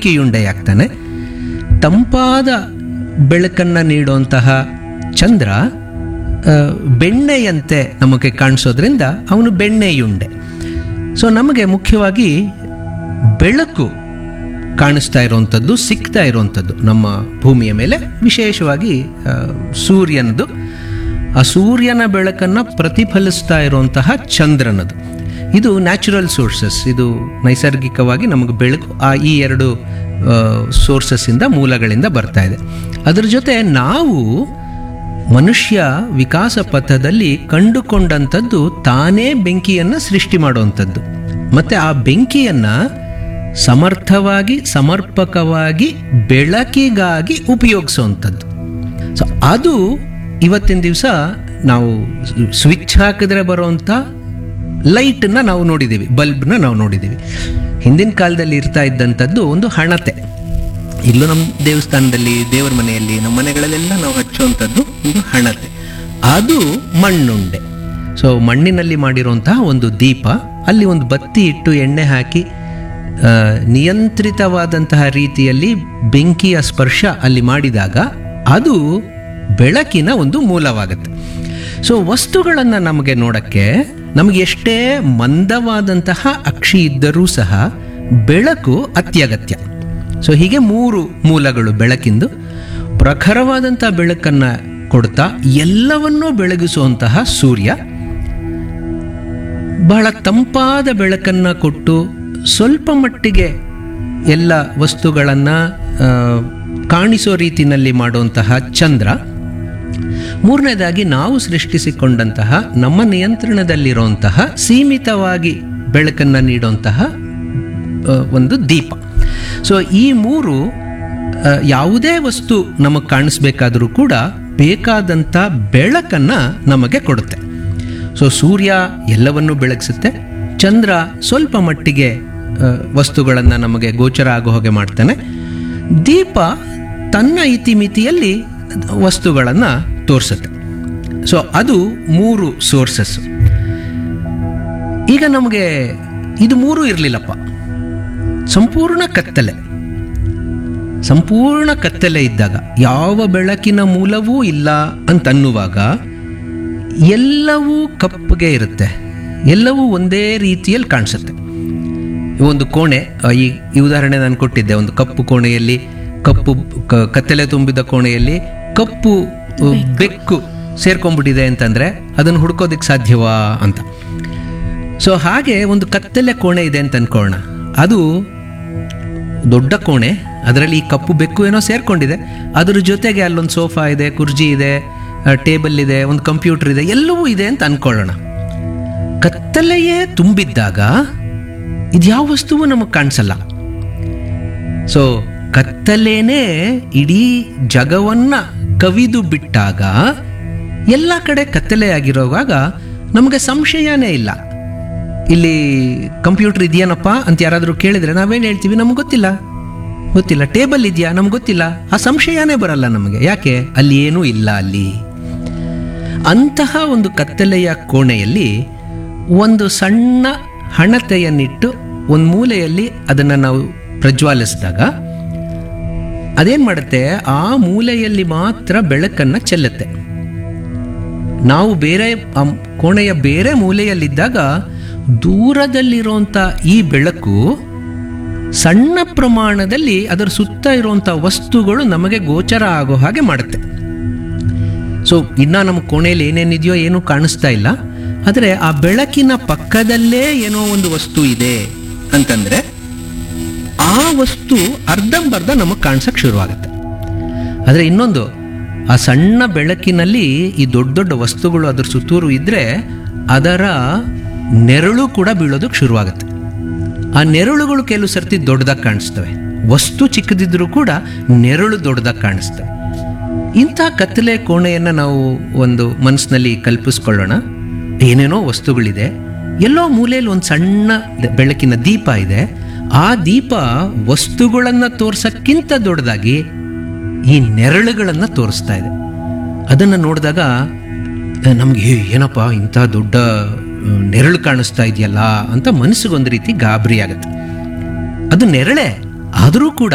ಬೆಂಕಿಯುಂಡೆಯಾಗ್ತಾನೆ ತಂಪಾದ ಬೆಳಕನ್ನು ನೀಡುವಂತಹ ಚಂದ್ರ ಆ, ಬೆಣ್ಣೆಯಂತೆ ನಮಗೆ ಕಾಣಿಸೋದ್ರಿಂದ ಅವನು ಬೆಣ್ಣೆಯುಂಡೆ ಸೊ ನಮಗೆ ಮುಖ್ಯವಾಗಿ ಬೆಳಕು ಕಾಣಿಸ್ತಾ ಇರುವಂಥದ್ದು ಸಿಗ್ತಾ ಇರುವಂಥದ್ದು ನಮ್ಮ ಭೂಮಿಯ ಮೇಲೆ ವಿಶೇಷವಾಗಿ ಆ, ಸೂರ್ಯನದು ಆ ಸೂರ್ಯನ ಬೆಳಕನ್ನು ಪ್ರತಿಫಲಿಸ್ತಾ ಇರುವಂತಹ ಚಂದ್ರನದು ಇದು ನ್ಯಾಚುರಲ್ ಸೋರ್ಸಸ್ ಇದು ನೈಸರ್ಗಿಕವಾಗಿ ನಮಗೆ ಬೆಳಕು ಆ ಈ ಎರಡು ಸೋರ್ಸಸ್ಸಿಂದ ಮೂಲಗಳಿಂದ ಬರ್ತಾ ಇದೆ ಅದರ ಜೊತೆ ನಾವು ಮನುಷ್ಯ ವಿಕಾಸ ಪಥದಲ್ಲಿ ಕಂಡುಕೊಂಡಂಥದ್ದು ತಾನೇ ಬೆಂಕಿಯನ್ನು ಸೃಷ್ಟಿ ಮಾಡುವಂಥದ್ದು ಮತ್ತು ಆ ಬೆಂಕಿಯನ್ನು ಸಮರ್ಥವಾಗಿ ಸಮರ್ಪಕವಾಗಿ ಬೆಳಕಿಗಾಗಿ ಉಪಯೋಗಿಸುವಂಥದ್ದು ಸೊ ಅದು ಇವತ್ತಿನ ದಿವಸ ನಾವು ಸ್ವಿಚ್ ಹಾಕಿದ್ರೆ ಬರುವಂಥ ಲೈಟನ್ನು ನಾವು ನೋಡಿದ್ದೀವಿ ಬಲ್ಬ್ನ ನಾವು ನೋಡಿದ್ದೀವಿ ಹಿಂದಿನ ಕಾಲದಲ್ಲಿ ಇರ್ತಾ ಇದ್ದಂಥದ್ದು ಒಂದು ಹಣತೆ ಇಲ್ಲೂ ನಮ್ಮ ದೇವಸ್ಥಾನದಲ್ಲಿ ದೇವರ ಮನೆಯಲ್ಲಿ ನಮ್ಮ ಮನೆಗಳಲ್ಲೆಲ್ಲ ನಾವು ಹಚ್ಚುವಂಥದ್ದು ಒಂದು ಹಣತೆ ಅದು ಮಣ್ಣುಂಡೆ ಸೊ ಮಣ್ಣಿನಲ್ಲಿ ಮಾಡಿರುವಂತಹ ಒಂದು ದೀಪ ಅಲ್ಲಿ ಒಂದು ಬತ್ತಿ ಇಟ್ಟು ಎಣ್ಣೆ ಹಾಕಿ ಆ, ನಿಯಂತ್ರಿತವಾದಂತಹ ರೀತಿಯಲ್ಲಿ ಬೆಂಕಿಯ ಸ್ಪರ್ಶ ಅಲ್ಲಿ ಮಾಡಿದಾಗ ಅದು ಬೆಳಕಿನ ಒಂದು ಮೂಲವಾಗುತ್ತೆ ಸೊ ವಸ್ತುಗಳನ್ನು ನಮಗೆ ನೋಡಕ್ಕೆ ನಮಗೆ ಎಷ್ಟೇ ಮಂದವಾದಂತಹ ಅಕ್ಷಿ ಇದ್ದರೂ ಸಹ ಬೆಳಕು ಅತ್ಯಗತ್ಯ ಸೊ ಹೀಗೆ ಮೂರು ಮೂಲಗಳು ಬೆಳಕಿಂದು ಪ್ರಖರವಾದಂಥ ಬೆಳಕನ್ನು ಕೊಡ್ತಾ ಎಲ್ಲವನ್ನೂ ಬೆಳಗಿಸುವಂತಹ ಸೂರ್ಯ ಬಹಳ ತಂಪಾದ ಬೆಳಕನ್ನು ಕೊಟ್ಟು ಸ್ವಲ್ಪ ಮಟ್ಟಿಗೆ ಎಲ್ಲ ವಸ್ತುಗಳನ್ನು ಕಾಣಿಸೋ ರೀತಿಯಲ್ಲಿ ಮಾಡುವಂತಹ ಚಂದ್ರ ಮೂರನೇದಾಗಿ ನಾವು ಸೃಷ್ಟಿಸಿಕೊಂಡಂತಹ ನಮ್ಮ ನಿಯಂತ್ರಣದಲ್ಲಿರುವಂತಹ ಸೀಮಿತವಾಗಿ ಬೆಳಕನ್ನು ನೀಡುವಂತಹ ಆ, ಒಂದು ದೀಪ ಸೊ ಈ ಮೂರು ಆ, ಯಾವುದೇ ವಸ್ತು ನಮಗೆ ಕಾಣಿಸ್ಬೇಕಾದರೂ ಕೂಡ ಬೇಕಾದಂಥ ಬೆಳಕನ್ನು ನಮಗೆ ಕೊಡುತ್ತೆ ಸೊ ಸೂರ್ಯ ಎಲ್ಲವನ್ನೂ ಬೆಳಗಿಸುತ್ತೆ ಚಂದ್ರ ಸ್ವಲ್ಪ ಮಟ್ಟಿಗೆ ವಸ್ತುಗಳನ್ನು ನಮಗೆ ಗೋಚರ ಆಗೋ ಹಾಗೆ ಮಾಡ್ತಾನೆ ದೀಪ ತನ್ನ ಇತಿಮಿತಿಯಲ್ಲಿ ವಸ್ತುಗಳನ್ನು ತೋರಿಸುತ್ತೆ ಸೊ ಅದು ಮೂರು ಸೋರ್ಸಸ್ ಈಗ ನಮಗೆ ಇದು ಮೂರು ಇರಲಿಲ್ಲಪ್ಪ ಸಂಪೂರ್ಣ ಕತ್ತಲೆ ಸಂಪೂರ್ಣ ಕತ್ತಲೆ ಇದ್ದಾಗ ಯಾವ ಬೆಳಕಿನ ಮೂಲವೂ ಇಲ್ಲ ಅಂತನ್ನುವಾಗ ಎಲ್ಲವೂ ಕಪ್ಪಗೆ ಇರುತ್ತೆ ಎಲ್ಲವೂ ಒಂದೇ ರೀತಿಯಲ್ಲಿ ಕಾಣಿಸುತ್ತೆ ಒಂದು ಕೋಣೆ ಆ, ಈ ಈ ಉದಾಹರಣೆ ನಾನು ಕೊಟ್ಟಿದ್ದೆ ಒಂದು ಕಪ್ಪು ಕೋಣೆಯಲ್ಲಿ ಕಪ್ಪು ಕ- ಕತ್ತಲೆ ತುಂಬಿದ ಕೋಣೆಯಲ್ಲಿ ಕಪ್ಪು ಆ, ಬೆಕ್ಕು ಸೇರ್ಕೊಂಡ್ಬಿಟ್ಟಿದೆ ಅಂತಂದ್ರೆ ಅದನ್ನು ಹುಡ್ಕೋದಕ್ಕೆ ಸಾಧ್ಯವಾ ಅಂತ ಸೊ ಹಾಗೆ ಒಂದು ಕತ್ತಲೆ ಕೋಣೆ ಇದೆ ಅಂತ ಅನ್ಕೊಳ್ಳೋಣ ಅದು ದೊಡ್ಡ ಕೋಣೆ ಅದರಲ್ಲಿ ಈ ಕಪ್ಪು ಬೆಕ್ಕು ಏನೋ ಸೇರ್ಕೊಂಡಿದೆ ಅದ್ರ ಜೊತೆಗೆ ಅಲ್ಲೊಂದು ಸೋಫಾ ಇದೆ ಕುರ್ಜಿ ಇದೆ ಟೇಬಲ್ ಇದೆ ಒಂದು ಕಂಪ್ಯೂಟರ್ ಇದೆ ಎಲ್ಲವೂ ಇದೆ ಅಂತ ಅನ್ಕೊಳ್ಳೋಣ ಕತ್ತಲೆಯೇ ತುಂಬಿದ್ದಾಗ ಇದ್ಯಾವ ವಸ್ತುವು ನಮಗೆ ಕಾಣಿಸಲ್ಲ ಸೊ ಕತ್ತಲೇನೆ ಇಡೀ ಜಗವನ್ನ ಕವಿದು ಬಿಟ್ಟಾಗ ಎಲ್ಲ ಕಡೆ ಕತ್ತಲೆಯಾಗಿರೋವಾಗ ನಮಗೆ ಸಂಶಯನೇ ಇಲ್ಲ ಇಲ್ಲಿ ಕಂಪ್ಯೂಟರ್ ಇದೆಯೇನಪ್ಪ ಅಂತ ಯಾರಾದರೂ ಕೇಳಿದ್ರೆ ನಾವೇನು ಹೇಳ್ತೀವಿ ನಮ್ಗೆ ಗೊತ್ತಿಲ್ಲ ಗೊತ್ತಿಲ್ಲ ಟೇಬಲ್ ಇದೆಯಾ ನಮ್ಗೆ ಗೊತ್ತಿಲ್ಲ ಆ ಸಂಶಯನೇ ಬರಲ್ಲ ನಮಗೆ ಯಾಕೆ ಅಲ್ಲಿ ಏನೂ ಇಲ್ಲ ಅಲ್ಲಿ ಅಂತಹ ಒಂದು ಕತ್ತಲೆಯ ಕೋಣೆಯಲ್ಲಿ ಒಂದು ಸಣ್ಣ ಹಣತೆಯನ್ನಿಟ್ಟು ಒಂದು ಮೂಲೆಯಲ್ಲಿ ಅದನ್ನು ನಾವು ಪ್ರಜ್ವಾಲಿಸಿದಾಗ ಅದೇನು ಮಾಡುತ್ತೆ ಆ ಮೂಲೆಯಲ್ಲಿ ಮಾತ್ರ ಬೆಳಕನ್ನು ಚೆಲ್ಲುತ್ತೆ ನಾವು ಬೇರೆ ಆ ಕೋಣೆಯ ಬೇರೆ ಮೂಲೆಯಲ್ಲಿದ್ದಾಗ ದೂರದಲ್ಲಿರುವಂಥ ಈ ಬೆಳಕು ಸಣ್ಣ ಪ್ರಮಾಣದಲ್ಲಿ ಅದರ ಸುತ್ತ ಇರುವಂಥ ವಸ್ತುಗಳು ನಮಗೆ ಗೋಚರ ಆಗೋ ಹಾಗೆ ಮಾಡುತ್ತೆ ಸೊ ಇನ್ನ ನಮ್ಮ ಕೋಣೆಯಲ್ಲಿ ಏನೇನಿದೆಯೋ ಏನೂ ಕಾಣಿಸ್ತಾ ಇಲ್ಲ ಆದರೆ ಆ ಬೆಳಕಿನ ಪಕ್ಕದಲ್ಲೇ ಏನೋ ಒಂದು ವಸ್ತು ಇದೆ ಅಂತಂದ್ರೆ ಆ ವಸ್ತು ಅರ್ಧಂಬರ್ಧ ನಮಗೆ ಕಾಣಿಸಕ್ಕೆ ಶುರುವಾಗುತ್ತೆ ಆದರೆ ಇನ್ನೊಂದು ಆ ಸಣ್ಣ ಬೆಳಕಿನಲ್ಲಿ ಈ ದೊಡ್ಡ ದೊಡ್ಡ ವಸ್ತುಗಳು ಅದ್ರ ಸುತ್ತೂರು ಇದ್ರೆ ಅದರ ನೆರಳು ಕೂಡ ಬೀಳೋದಕ್ಕೆ ಶುರುವಾಗುತ್ತೆ ಆ ನೆರಳುಗಳು ಕೆಲವು ಸರ್ತಿ ದೊಡ್ಡದಾಗಿ ಕಾಣಿಸ್ತವೆ ವಸ್ತು ಚಿಕ್ಕದಿದ್ರೂ ಕೂಡ ನೆರಳು ದೊಡ್ಡದಾಗಿ ಕಾಣಿಸ್ತವೆ ಇಂಥ ಕತ್ತಲೆ ಕೋಣೆಯನ್ನು ನಾವು ಒಂದು ಮನಸ್ಸಿನಲ್ಲಿ ಕಲ್ಪಿಸ್ಕೊಳ್ಳೋಣ ಏನೇನೋ ವಸ್ತುಗಳಿದೆ ಎಲ್ಲೋ ಮೂಲೆಯಲ್ಲಿ ಒಂದು ಸಣ್ಣ ಬೆಳಕಿನ ದೀಪ ಇದೆ ಆ ದೀಪ ವಸ್ತುಗಳನ್ನು ತೋರ್ಸಕ್ಕಿಂತ ದೊಡ್ಡದಾಗಿ ಈ ನೆರಳುಗಳನ್ನು ತೋರಿಸ್ತಾ ಇದೆ ಅದನ್ನು ನೋಡಿದಾಗ ನಮಗೆ ಏನಪ್ಪ ಇಂಥ ದೊಡ್ಡ ಆ, ನೆರಳು ಕಾಣಿಸ್ತಾ ಇದೆಯಲ್ಲ ಅಂತ ಮನಸ್ಸಿಗೊಂದು ರೀತಿ ಗಾಬರಿ ಆಗುತ್ತೆ ಅದು ನೆರಳೆ ಆದರೂ ಕೂಡ